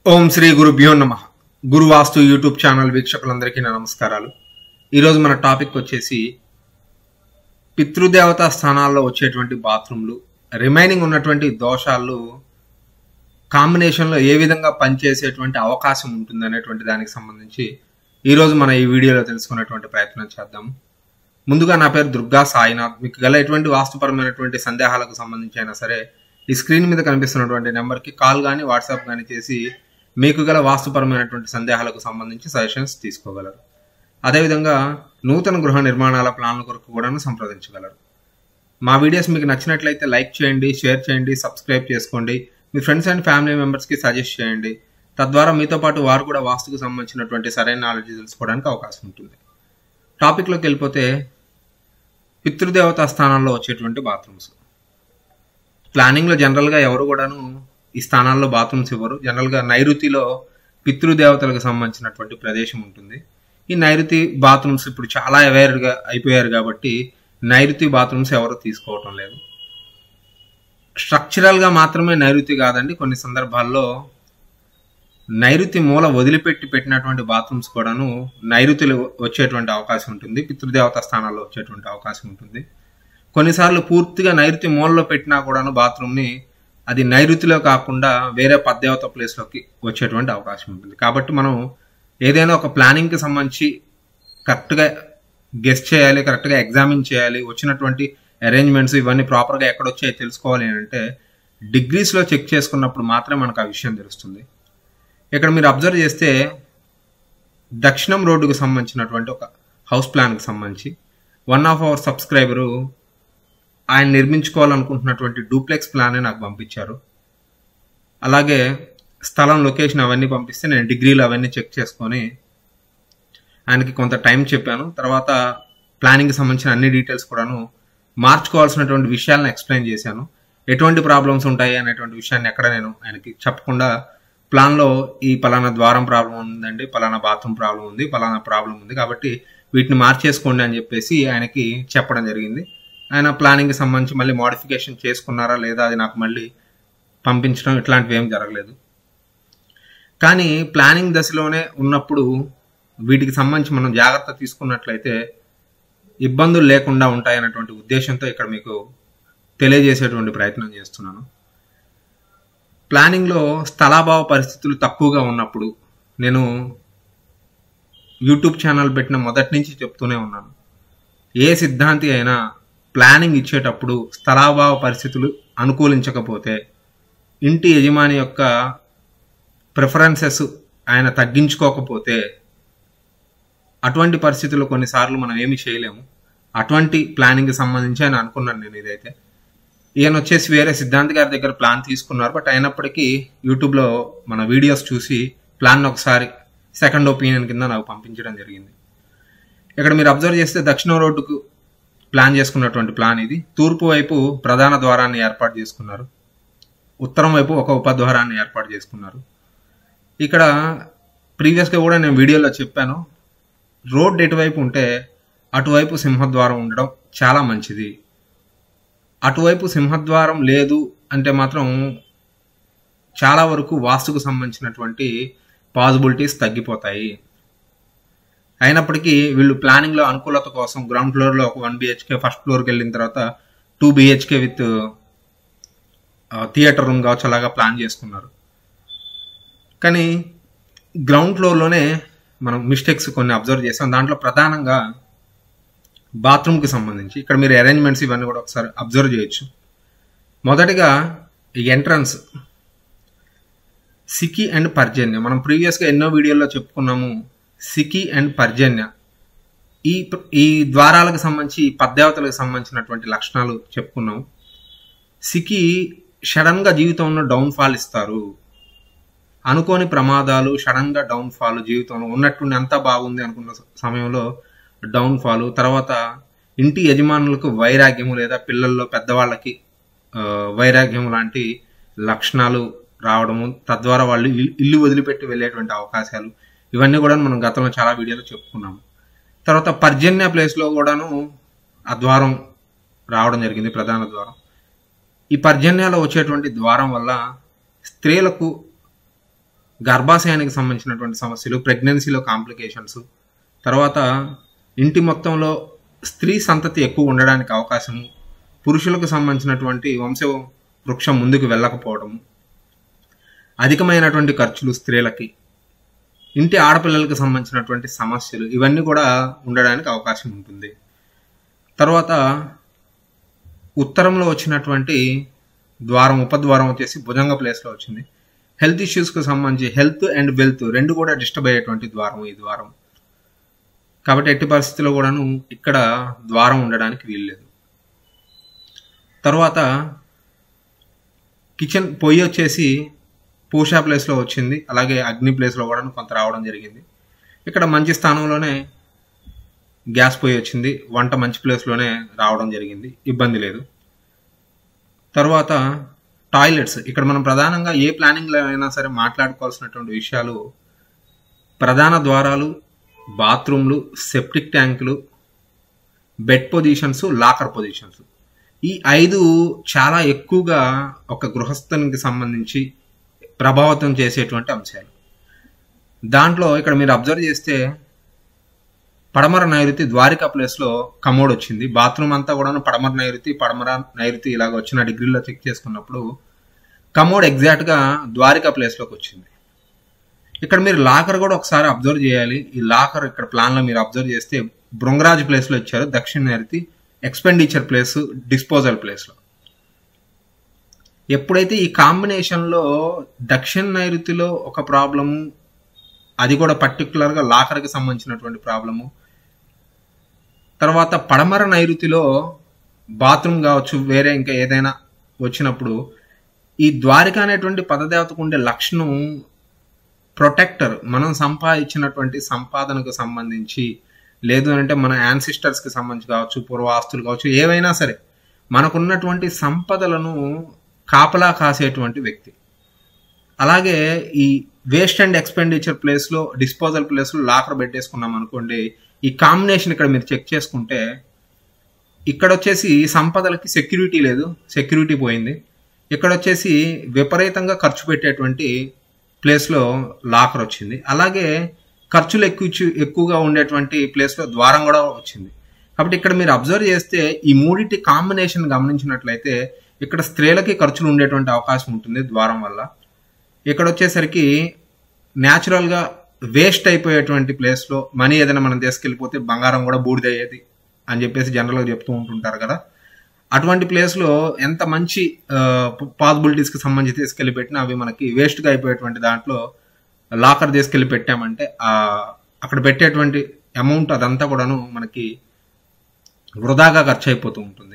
ఓం శ్రీ గురుభ్యో నమ గురువాస్తు YouTube channel వీక్షకులందరికీ నా నమస్కారాలు ఈరోజు మన టాపిక్ వచ్చేసి పితృదేవతా స్థానాల్లో వచ్చేటువంటి బాత్రూమ్లు రిమైనింగ్ ఉన్నటువంటి దోషాలు కాంబినేషన్లో ఏ విధంగా పనిచేసేటువంటి అవకాశం ఉంటుంది అనేటువంటి దానికి సంబంధించి ఈరోజు మన ఈ వీడియోలో తెలుసుకునేటువంటి ప్రయత్నం చేద్దాం ముందుగా నా పేరు దుర్గా సాయినాథ్ మీకు గల ఎటువంటి వాస్తుపరమైనటువంటి సందేహాలకు సంబంధించి అయినా సరే ఈ స్క్రీన్ మీద కనిపిస్తున్నటువంటి నెంబర్కి కాల్ కానీ వాట్సాప్ కానీ చేసి మీకు గల వాస్తుపరమైనటువంటి సందేహాలకు సంబంధించి సజెషన్స్ తీసుకోగలరు అదేవిధంగా నూతన గృహ నిర్మాణాల ప్లాన్ల కొరకు కూడా సంప్రదించగలరు మా వీడియోస్ మీకు నచ్చినట్లయితే లైక్ చేయండి షేర్ చేయండి సబ్స్క్రైబ్ చేసుకోండి మీ ఫ్రెండ్స్ అండ్ ఫ్యామిలీ మెంబర్స్కి సజెస్ట్ చేయండి తద్వారా మీతో పాటు వారు కూడా వాస్తుకు సంబంధించినటువంటి సరైన నాలెడ్జ్ తెలుసుకోవడానికి అవకాశం ఉంటుంది టాపిక్లోకి వెళ్ళిపోతే పితృదేవతా స్థానాల్లో వచ్చేటువంటి బాత్రూమ్స్ ప్లానింగ్లో జనరల్గా ఎవరు కూడాను ఈ స్థానాల్లో బాత్రూమ్స్ ఇవ్వరు జనరల్గా నైరుతిలో పితృదేవతలకు సంబంధించినటువంటి ప్రదేశం ఉంటుంది ఈ నైరుతి బాత్రూమ్స్ ఇప్పుడు చాలా అవేర్గా అయిపోయారు కాబట్టి నైరుతి బాత్రూమ్స్ ఎవరు తీసుకోవటం లేదు స్ట్రక్చరల్గా మాత్రమే నైరుతి కాదండి కొన్ని సందర్భాల్లో నైరుతి మూల వదిలిపెట్టి పెట్టినటువంటి బాత్రూమ్స్ కూడాను నైరుతిలో వచ్చేటువంటి అవకాశం ఉంటుంది పితృదేవత స్థానాల్లో వచ్చేటువంటి అవకాశం ఉంటుంది కొన్నిసార్లు పూర్తిగా నైరుతి మూలలో పెట్టినా కూడాను బాత్రూమ్ని అది నైరుతిలో కాకుండా వేరే పద్దేవత ప్లేస్లోకి వచ్చేటువంటి అవకాశం ఉంటుంది కాబట్టి మనం ఏదైనా ఒక ప్లానింగ్కి సంబంధించి కరెక్ట్గా గెస్ట్ చేయాలి కరెక్ట్గా ఎగ్జామిన్ చేయాలి వచ్చినటువంటి అరేంజ్మెంట్స్ ఇవన్నీ ప్రాపర్గా ఎక్కడ వచ్చాయో తెలుసుకోవాలి అంటే డిగ్రీస్లో చెక్ చేసుకున్నప్పుడు మాత్రమే మనకు ఆ విషయం తెలుస్తుంది ఇక్కడ మీరు అబ్జర్వ్ చేస్తే దక్షిణం రోడ్డుకు సంబంధించినటువంటి ఒక హౌస్ ప్లాన్కి సంబంధించి వన్ ఆఫ్ అవర్ సబ్స్క్రైబరు ఆయన నిర్మించుకోవాలనుకుంటున్నటువంటి డూప్లెక్స్ ప్లానే నాకు పంపించారు అలాగే స్థలం లొకేషన్ అవన్నీ పంపిస్తే నేను డిగ్రీలు అవన్నీ చెక్ చేసుకొని ఆయనకి కొంత టైం చెప్పాను తర్వాత ప్లానింగ్కి సంబంధించిన అన్ని డీటెయిల్స్ కూడాను మార్చుకోవాల్సినటువంటి విషయాలను ఎక్స్ప్లెయిన్ చేశాను ఎటువంటి ప్రాబ్లమ్స్ ఉంటాయి అనేటువంటి విషయాన్ని ఎక్కడ నేను ఆయనకి చెప్పకుండా ప్లాన్లో ఈ పలానా ద్వారం ప్రాబ్లం ఉందండి పలానా బాత్రూమ్ ప్రాబ్లం ఉంది పలానా ప్రాబ్లం ఉంది కాబట్టి వీటిని మార్చేసుకోండి అని చెప్పేసి ఆయనకి చెప్పడం జరిగింది ఆయన ప్లానింగ్కి సంబంధించి మళ్ళీ మోడిఫికేషన్ చేసుకున్నారా లేదా అది నాకు మళ్ళీ పంపించడం ఇట్లాంటివి ఏం జరగలేదు కానీ ప్లానింగ్ దశలోనే ఉన్నప్పుడు వీటికి సంబంధించి మనం జాగ్రత్త తీసుకున్నట్లయితే ఇబ్బందులు లేకుండా ఉంటాయన్నటువంటి ఉద్దేశంతో ఇక్కడ మీకు తెలియజేసేటువంటి ప్రయత్నం చేస్తున్నాను ప్లానింగ్లో స్థలాభావ పరిస్థితులు తక్కువగా ఉన్నప్పుడు నేను యూట్యూబ్ ఛానల్ పెట్టిన మొదటి నుంచి చెప్తూనే ఉన్నాను ఏ సిద్ధాంతి అయినా ప్లానింగ్ ఇచ్చేటప్పుడు స్థలాభావ పరిస్థితులు అనుకూలించకపోతే ఇంటి యజమాని యొక్క ప్రిఫరెన్సెస్ ఆయన తగ్గించుకోకపోతే అటువంటి పరిస్థితుల్లో కొన్నిసార్లు మనం ఏమి చేయలేము అటువంటి ప్లానింగ్కి సంబంధించి ఆయన అనుకున్నాను నేను ఇదైతే ఈయన వచ్చేసి వేరే సిద్ధాంత్ గారి దగ్గర ప్లాన్ తీసుకున్నారు బట్ అయినప్పటికీ యూట్యూబ్లో మన వీడియోస్ చూసి ప్లాన్ ఒకసారి సెకండ్ ఒపీనియన్ కింద నాకు పంపించడం జరిగింది ఇక్కడ మీరు అబ్జర్వ్ చేస్తే దక్షిణ రోడ్డుకు ప్లాన్ చేసుకున్నటువంటి ప్లాన్ ఇది తూర్పు వైపు ప్రధాన ద్వారాన్ని ఏర్పాటు చేసుకున్నారు ఉత్తరం వైపు ఒక ఉపద్వారాన్ని ఏర్పాటు చేసుకున్నారు ఇక్కడ ప్రీవియస్గా కూడా నేను వీడియోలో చెప్పాను రోడ్ ఎటువైపు ఉంటే అటువైపు సింహద్వారం ఉండడం చాలా మంచిది అటువైపు సింహద్వారం లేదు అంటే మాత్రం చాలా వరకు వాస్తుకు సంబంధించినటువంటి పాసిబిలిటీస్ తగ్గిపోతాయి అయినప్పటికీ వీళ్ళు ప్లానింగ్లో అనుకూలత కోసం గ్రౌండ్ ఫ్లోర్లో ఒక వన్ బిహెచ్కే ఫస్ట్ ఫ్లోర్కి వెళ్ళిన తర్వాత two BHK with theatre room కావచ్చు అలాగా ప్లాన్ చేసుకున్నారు కానీ గ్రౌండ్ ఫ్లోర్లోనే మనం మిస్టేక్స్ కొన్ని అబ్జర్వ్ చేసాం దాంట్లో ప్రధానంగా బాత్రూమ్కి సంబంధించి ఇక్కడ మీరు అరేంజ్మెంట్స్ ఇవన్నీ కూడా ఒకసారి అబ్జర్వ్ చేయొచ్చు మొదటిగా ఎంట్రన్స్ సికి అండ్ పర్జన్య మనం ప్రీవియస్గా ఎన్నో వీడియోల్లో చెప్పుకున్నాము సికి అండ్ పర్జన్య ఈ ఈ ద్వారాలకు సంబంధించి పద్దేవతలకు సంబంధించినటువంటి లక్షణాలు చెప్పుకున్నాము సికి సడన్గా జీవితంలో డౌన్ఫాల్ ఇస్తారు అనుకోని ప్రమాదాలు సడన్గా డౌన్ఫాల్ జీవితంలో ఉన్నట్టుండి అంతా బాగుంది అనుకున్న సమయంలో డౌన్ఫాల్ తర్వాత ఇంటి యజమానులకు వైరాగ్యము లేదా పిల్లల్లో పెద్దవాళ్ళకి వైరాగ్యం లాంటి లక్షణాలు రావడము తద్వారా వాళ్ళు ఇల్లు వదిలిపెట్టి వెళ్ళేటువంటి అవకాశాలు ఇవన్నీ కూడా మనం గతంలో చాలా వీడియోలో చెప్పుకున్నాము తర్వాత పర్జన్య ప్లేస్లో కూడాను ఆ ద్వారం రావడం జరిగింది ప్రధాన ద్వారం ఈ పర్జన్యాలో వచ్చేటువంటి ద్వారం వల్ల స్త్రీలకు గర్భాశయానికి సంబంధించినటువంటి సమస్యలు ప్రెగ్నెన్సీలో కాంప్లికేషన్స్ తర్వాత ఇంటి మొత్తంలో స్త్రీ సంతతి ఎక్కువ ఉండడానికి అవకాశము పురుషులకు సంబంధించినటువంటి వంశ వృక్షం ముందుకు వెళ్ళకపోవడము అధికమైనటువంటి ఖర్చులు స్త్రీలకి ఇంటి ఆడపిల్లలకు సంబంధించినటువంటి సమస్యలు ఇవన్నీ కూడా ఉండడానికి అవకాశం ఉంటుంది తర్వాత ఉత్తరంలో వచ్చినటువంటి ద్వారం ఉపద్వారం వచ్చేసి భుజంగ ప్లేస్లో వచ్చింది హెల్త్ ఇష్యూస్కి సంబంధించి హెల్త్ అండ్ వెల్త్ రెండు కూడా డిస్టర్బ్ అయ్యేటువంటి ద్వారం ఈ ద్వారం కాబట్టి ఎట్టి పరిస్థితుల్లో కూడాను ఇక్కడ ద్వారం ఉండడానికి వీల్లేదు తర్వాత కిచెన్ పొయ్యి వచ్చేసి పూషా ప్లేస్లో వచ్చింది అలాగే అగ్ని ప్లేస్లో కూడా కొంత రావడం జరిగింది ఇక్కడ మంచి స్థానంలోనే గ్యాస్ పొయ్యి వచ్చింది వంట మంచి ప్లేస్లోనే రావడం జరిగింది ఇబ్బంది లేదు తర్వాత టాయిలెట్స్ ఇక్కడ మనం ప్రధానంగా ఏ ప్లానింగ్లో అయినా సరే మాట్లాడుకోవాల్సినటువంటి విషయాలు ప్రధాన ద్వారాలు బాత్రూమ్లు సెప్టిక్ ట్యాంకులు బెడ్ పొజిషన్స్ లాకర్ పొజిషన్స్ ఈ ఐదు చాలా ఎక్కువగా ఒక గృహస్థనికి సంబంధించి ప్రభావితం చేసేటువంటి అంశాలు దాంట్లో ఇక్కడ మీరు అబ్జర్వ్ చేస్తే పడమర నైరుతి ద్వారికా ప్లేస్లో కమోడ్ వచ్చింది బాత్రూమ్ అంతా కూడా పడమర నైరుతి పడమర నైరుతి ఇలాగ వచ్చిన డిగ్రీలో చెక్ చేసుకున్నప్పుడు కమోడ్ ఎగ్జాక్ట్గా ద్వారికా ప్లేస్లోకి వచ్చింది ఇక్కడ మీరు లాకర్ కూడా ఒకసారి అబ్జర్వ్ చేయాలి ఈ లాకర్ ఇక్కడ ప్లాన్లో మీరు అబ్జర్వ్ చేస్తే బృంగరాజ్ ప్లేస్లో ఇచ్చారు దక్షిణ నైరుతి ఎక్స్పెండిచర్ ప్లేస్ డిస్పోజల్ ప్లేస్లో ఎప్పుడైతే ఈ కాంబినేషన్లో దక్షిణ నైరుతిలో ఒక ప్రాబ్లము అది కూడా పర్టికులర్గా లాకర్కి సంబంధించినటువంటి ప్రాబ్లము తర్వాత పడమర నైరుతిలో బాత్రూమ్ కావచ్చు వేరే ఇంకా ఏదైనా వచ్చినప్పుడు ఈ ద్వారిక అనేటువంటి పదదేవతకు ఉండే లక్షణం ప్రొటెక్టర్ మనం సంపాదించినటువంటి సంపాదనకు సంబంధించి లేదు అంటే మన యాన్సిస్టర్స్కి సంబంధించి కావచ్చు పూర్వాస్తులు కావచ్చు ఏవైనా సరే మనకున్నటువంటి సంపదలను కాపలా కాసేటువంటి వ్యక్తి అలాగే ఈ వేస్ట్ అండ్ ఎక్స్పెండిచర్ ప్లేస్లో డిస్పోజల్ ప్లేస్లో లాకర్ పెట్టేసుకున్నాం అనుకోండి ఈ కాంబినేషన్ ఇక్కడ మీరు చెక్ చేసుకుంటే ఇక్కడ వచ్చేసి సంపదలకి సెక్యూరిటీ లేదు సెక్యూరిటీ పోయింది ఇక్కడ వచ్చేసి విపరీతంగా ఖర్చు పెట్టేటువంటి ప్లేస్లో లాకర్ వచ్చింది అలాగే ఖర్చులు ఎక్కువ ఎక్కువగా ఉండేటువంటి ప్లేస్లో ద్వారం కూడా వచ్చింది కాబట్టి ఇక్కడ మీరు అబ్జర్వ్ చేస్తే ఈ మూడింటి కాంబినేషన్ గమనించినట్లయితే ఇక్కడ స్త్రీలకి ఖర్చులు ఉండేటువంటి అవకాశం ఉంటుంది ద్వారం వల్ల ఇక్కడ వచ్చేసరికి న్యాచురల్గా వేస్ట్ అయిపోయేటువంటి ప్లేస్లో మనీ ఏదైనా మనం తీసుకెళ్ళిపోతే బంగారం కూడా బూడిదయ్యేది అని చెప్పేసి జనరల్గా చెప్తూ ఉంటుంటారు కదా అటువంటి ప్లేస్లో ఎంత మంచి పాసిబిలిటీస్కి సంబంధించి తీసుకెళ్ళి పెట్టినా అవి మనకి వేస్ట్గా అయిపోయేటువంటి దాంట్లో లాకర్ తీసుకెళ్ళి పెట్టామంటే అక్కడ పెట్టేటువంటి అమౌంట్ అదంతా కూడాను మనకి వృధాగా ఖర్చు అయిపోతూ ఉంటుంది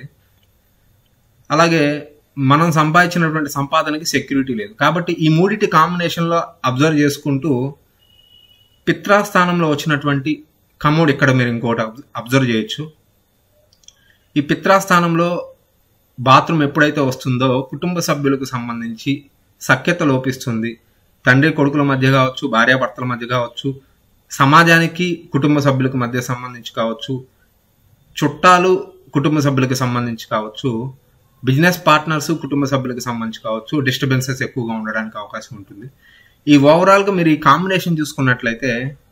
అలాగే మనం సంపాదించినటువంటి సంపాదనకి సెక్యూరిటీ లేదు కాబట్టి ఈ మూడిటి కాంబినేషన్లో అబ్జర్వ్ చేసుకుంటూ పిత్రాస్థానంలో వచ్చినటువంటి కమోడ్ ఇక్కడ మీరు ఇంకోటి అబ్జర్వ్ చేయొచ్చు ఈ పిత్రాస్థానంలో బాత్రూమ్ ఎప్పుడైతే వస్తుందో కుటుంబ సభ్యులకు సంబంధించి సఖ్యత లోపిస్తుంది తండ్రి కొడుకుల మధ్య కావచ్చు భార్యాభర్తల మధ్య కావచ్చు సమాజానికి కుటుంబ సభ్యులకు మధ్య సంబంధించి కావచ్చు చుట్టాలు కుటుంబ సభ్యులకు సంబంధించి కావచ్చు బిజినెస్ పార్ట్నర్స్ కుటుంబ సభ్యులకు సంబంధించి కావచ్చు డిస్టర్బెన్సెస్ ఎక్కువగా ఉండడానికి అవకాశం ఉంటుంది ఈ ఓవరాల్గా మీరు ఈ కాంబినేషన్ చూసుకున్నట్లయితే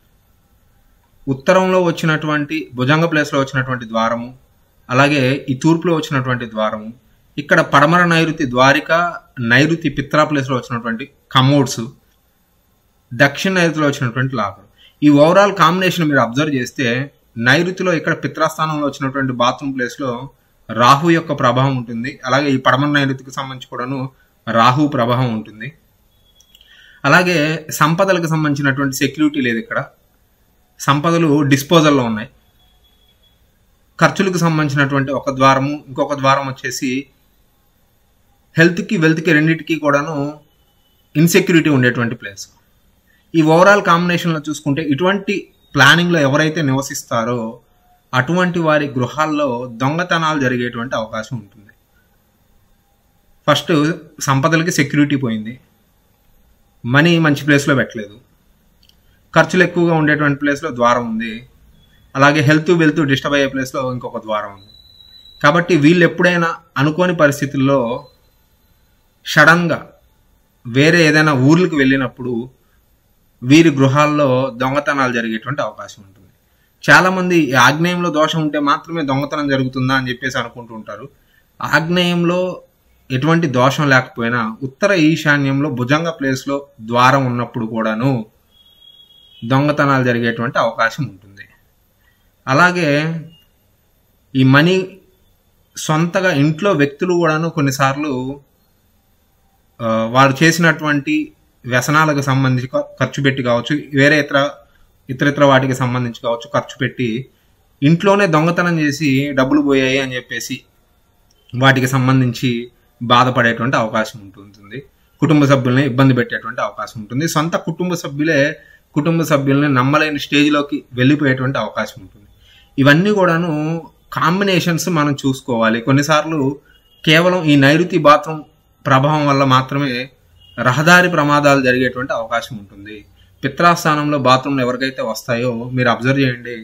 ఉత్తరంలో వచ్చినటువంటి భుజంగ ప్లేస్లో వచ్చినటువంటి ద్వారము అలాగే ఈ తూర్పులో వచ్చినటువంటి ద్వారము ఇక్కడ పడమర నైరుతి ద్వారిక నైరుతి పిత్రా ప్లేస్లో వచ్చినటువంటి కమోడ్స్ దక్షిణ నైరుతిలో వచ్చినటువంటి లాకర్ ఈ ఓవరాల్ కాంబినేషన్ మీరు అబ్జర్వ్ చేస్తే నైరుతిలో ఇక్కడ పిత్రాస్థానంలో వచ్చినటువంటి బాత్రూమ్ ప్లేస్లో రాహు యొక్క ప్రభావం ఉంటుంది అలాగే ఈ పడమర నైరుతికి సంబంధించి కూడాను రాహు ప్రభావం ఉంటుంది అలాగే సంపదలకు సంబంధించినటువంటి సెక్యూరిటీ లేదు ఇక్కడ సంపదలు డిస్పోజల్లో ఉన్నాయి ఖర్చులకు సంబంధించినటువంటి ఒక ద్వారము ఇంకొక ద్వారం వచ్చేసి హెల్త్కి వెల్త్కి రెండింటికి కూడాను ఇన్సెక్యూరిటీ ఉండేటువంటి ప్లేస్ ఈ ఓవరాల్ కాంబినేషన్లో చూసుకుంటే ఇటువంటి ప్లానింగ్లో ఎవరైతే నివసిస్తారో అటువంటి వారి గృహాల్లో దొంగతనాలు జరిగేటువంటి అవకాశం ఉంటుంది ఫస్ట్ సంపదలకి సెక్యూరిటీ పోయింది మనీ మంచి ప్లేస్లో పెట్టలేదు ఖర్చులు ఎక్కువగా ఉండేటువంటి ప్లేస్లో ద్వారం ఉంది అలాగే హెల్త్ వెల్త్ డిస్టర్బ్ అయ్యే ప్లేస్లో ఇంకొక ద్వారం ఉంది కాబట్టి వీళ్ళు ఎప్పుడైనా అనుకోని పరిస్థితుల్లో సడన్గా వేరే ఏదైనా ఊర్లకు వెళ్ళినప్పుడు వీరి గృహాల్లో దొంగతనాలు జరిగేటువంటి అవకాశం ఉంటుంది చాలా మంది ఈ ఆగ్నేయంలో దోషం ఉంటే మాత్రమే దొంగతనం జరుగుతుందా అని చెప్పేసి అనుకుంటూ ఉంటారు ఆగ్నేయంలో ఎటువంటి దోషం లేకపోయినా ఉత్తర ఈశాన్యంలో భుజంగ ప్లేస్లో ద్వారం ఉన్నప్పుడు కూడాను దొంగతనాలు జరిగేటువంటి అవకాశం ఉంటుంది అలాగే ఈ మనీ సొంతగా ఇంట్లో వ్యక్తులు కూడాను కొన్నిసార్లు ఆ, వారు చేసినటువంటి వ్యసనాలకు సంబంధించి ఖ- ఖర్చు పెట్టి కావచ్చు వేరే ఇతర ఇతర ఇతర వాటికి సంబంధించి కావచ్చు ఖర్చు పెట్టి ఇంట్లోనే దొంగతనం చేసి డబ్బులు పోయాయి అని చెప్పేసి వాటికి సంబంధించి బాధపడేటువంటి అవకాశం ఉంటుంది కుటుంబ సభ్యుల్ని ఇబ్బంది పెట్టేటువంటి అవకాశం ఉంటుంది సొంత కుటుంబ సభ్యులే కుటుంబ సభ్యుల్ని నమ్మలేని స్టేజ్లోకి వెళ్ళిపోయేటువంటి అవకాశం ఉంటుంది ఇవన్నీ కూడాను కాంబినేషన్స్ మనం చూసుకోవాలి కొన్నిసార్లు కేవలం ఈ నైరుతి బాత్రూమ్ ప్రభావం వల్ల మాత్రమే రహదారి ప్రమాదాలు జరిగేటువంటి అవకాశం ఉంటుంది పిత్రాస్థానంలో బాత్రూమ్లు ఎవరికైతే వస్తాయో మీరు అబ్జర్వ్ చేయండి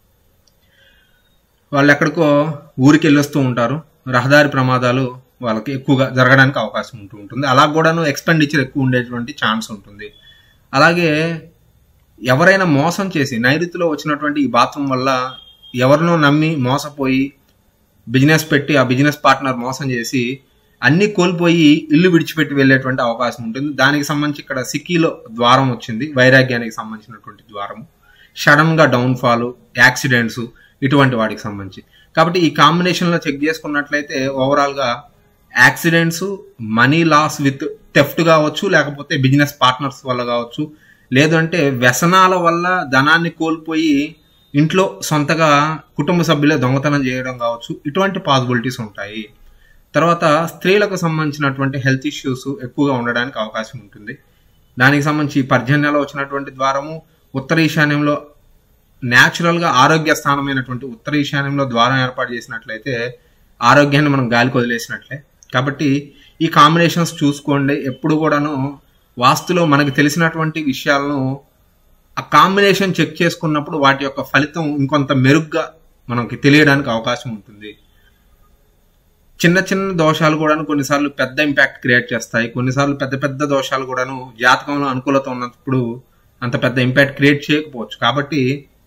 వాళ్ళు ఎక్కడికో ఊరికి వెళ్ళొస్తూ ఉంటారు రహదారి ప్రమాదాలు వాళ్ళకి ఎక్కువగా జరగడానికి అవకాశం ఉంటూ ఉంటుంది అలా కూడాను ఎక్స్పెండిచర్ ఎక్కువ ఉండేటువంటి ఛాన్స్ ఉంటుంది అలాగే ఎవరైనా మోసం చేసి నైరుతిలో వచ్చినటువంటి ఈ బాత్రూమ్ వల్ల ఎవరినో నమ్మి మోసపోయి బిజినెస్ పెట్టి ఆ బిజినెస్ పార్ట్నర్ మోసం చేసి అన్ని కోల్పోయి ఇల్లు విడిచిపెట్టి వెళ్ళేటువంటి అవకాశం ఉంటుంది దానికి సంబంధించి ఇక్కడ సిక్కీలో ద్వారం వచ్చింది వైరాగ్యానికి సంబంధించినటువంటి ద్వారం సడన్ గా డౌన్ఫాల్ యాక్సిడెంట్స్ ఇటువంటి వాటికి సంబంధించి కాబట్టి ఈ కాంబినేషన్ లో చెక్ చేసుకున్నట్లయితే ఓవరాల్ గా accidents money loss with theft కావచ్చు లేకపోతే బిజినెస్ పార్ట్నర్స్ వల్ల కావచ్చు లేదంటే వ్యసనాల వల్ల ధనాన్ని కోల్పోయి ఇంట్లో సొంతగా కుటుంబ సభ్యులే దొంగతనం చేయడం కావచ్చు ఇటువంటి పాసిబిలిటీస్ ఉంటాయి తర్వాత స్త్రీలకు సంబంధించినటువంటి హెల్త్ ఇష్యూస్ ఎక్కువగా ఉండడానికి అవకాశం ఉంటుంది దానికి సంబంధించి పర్జన్యలో వచ్చినటువంటి ద్వారము ఉత్తర ఈశాన్యంలో న్యాచురల్గా ఆరోగ్య స్థానమైనటువంటి ఉత్తర ఈశాన్యంలో ద్వారం ఏర్పాటు చేసినట్లయితే ఆరోగ్యాన్ని మనం గాలికి వదిలేసినట్లే కాబట్టి ఈ కాంబినేషన్స్ చూసుకోండి ఎప్పుడు కూడాను వాస్తులో మనకు తెలిసినటువంటి విషయాలను ఆ కాంబినేషన్ చెక్ చేసుకున్నప్పుడు వాటి యొక్క ఫలితం ఇంకొంత మెరుగ్గా మనకి తెలియడానికి అవకాశం ఉంటుంది చిన్న చిన్న దోషాలు కూడాను కొన్నిసార్లు పెద్ద ఇంపాక్ట్ క్రియేట్ చేస్తాయి కొన్నిసార్లు పెద్ద పెద్ద దోషాలు కూడాను జాతకంలో అనుకూలత ఉన్నప్పుడు అంత పెద్ద ఇంపాక్ట్ క్రియేట్ చేయకపోవచ్చు కాబట్టి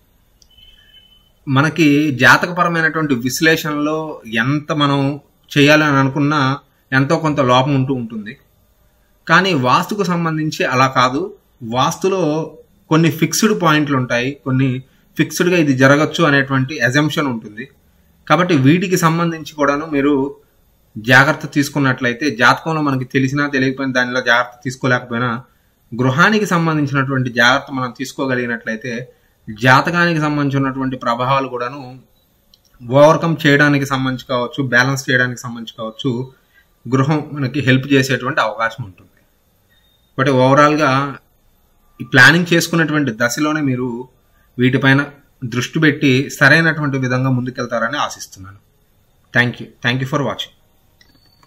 మనకి జాతకపరమైనటువంటి విశ్లేషణలో ఎంత మనం చేయాలని అనుకున్నా ఎంతో కొంత లోపం ఉంటూ ఉంటుంది కానీ వాస్తుకు సంబంధించి అలా కాదు వాస్తులో కొన్ని ఫిక్స్డ్ పాయింట్లు ఉంటాయి కొన్ని ఫిక్స్డ్గా ఇది జరగచ్చు అనేటువంటి అజంప్షన్ ఉంటుంది కాబట్టి వీటికి సంబంధించి కూడాను మీరు జాగ్రత్త తీసుకున్నట్లయితే జాతకంలో మనకి తెలిసినా తెలియకపోయినా దానిలో జాగ్రత్త తీసుకోలేకపోయినా గృహానికి సంబంధించినటువంటి జాగ్రత్త మనం తీసుకోగలిగినట్లయితే జాతకానికి సంబంధించినటువంటి ప్రభావాలు కూడాను ఓవర్కమ్ చేయడానికి సంబంధించి కావచ్చు బ్యాలెన్స్ చేయడానికి సంబంధించి కావచ్చు గృహం మనకి హెల్ప్ చేసేటువంటి అవకాశం ఉంటుంది బట్ ఓవరాల్గా ఈ ప్లానింగ్ చేసుకున్నటువంటి దశలోనే మీరు వీటిపైన దృష్టి పెట్టి సరైనటువంటి విధంగా ముందుకెళ్తారని ఆశిస్తున్నాను thank you thank you for watching